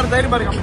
தைரியமா இருக்கு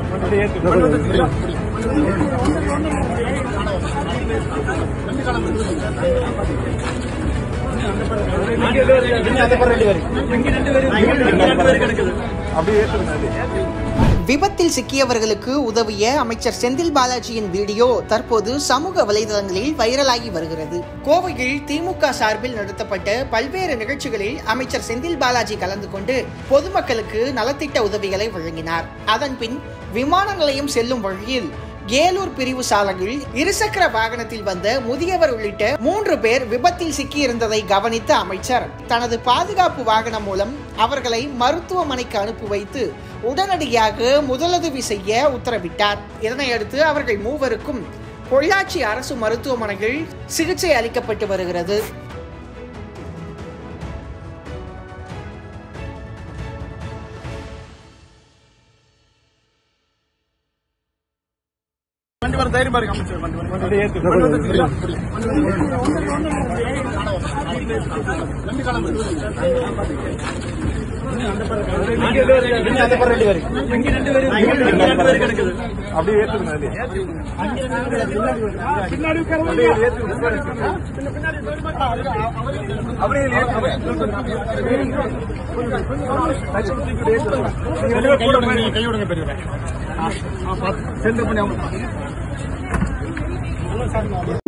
அப்படியே ஏற்றுங்க விபத்தில் சிக்கியவர்களுக்கு உதவிய அமைச்சர் செந்தில் பாலாஜியின் வீடியோ தற்போது சமூக வலைதளங்களில் வைரலாகி வருகிறது கோவையில் திமுக சார்பில் நடத்தப்பட்ட பல்வேறு நிகழ்ச்சிகளில் அமைச்சர் செந்தில் பாலாஜி கலந்து கொண்டு பொதுமக்களுக்கு நலத்திட்ட உதவிகளை வழங்கினார் அதன் பின் விமான நிலையம் செல்லும் வழியில் ஏலூர் பிரிவு சாலையில் இருசக்கர வாகனத்தில் வந்த முதியவர் உள்ளிட்ட மூன்று பேர் விபத்தில் சிக்கியிருந்ததை கவனித்த அமைச்சர் தனது பாதுகாப்பு வாகனம் மூலம் அவர்களை மருத்துவமனைக்கு அனுப்பி வைத்து உடனடியாக முதலுதவி செய்ய உத்தரவிட்டார் இதனையடுத்து அவர்கள் மூவருக்கும் பொள்ளாச்சி அரசு மருத்துவமனையில் சிகிச்சை அளிக்கப்பட்டு வருகிறது வண்டி வர தைரியமா இருக்கு அமைச்சர் வண்டி வர வண்டி ஏற்றுங்க அப்படியே ஏற்றுங்க பின்னாடி அப்படியே ஏற்றுங்க அப்படியே ஏற்றுங்க கை விடுங்க பெரியவரை சென்டர் பண்ணி அவங்க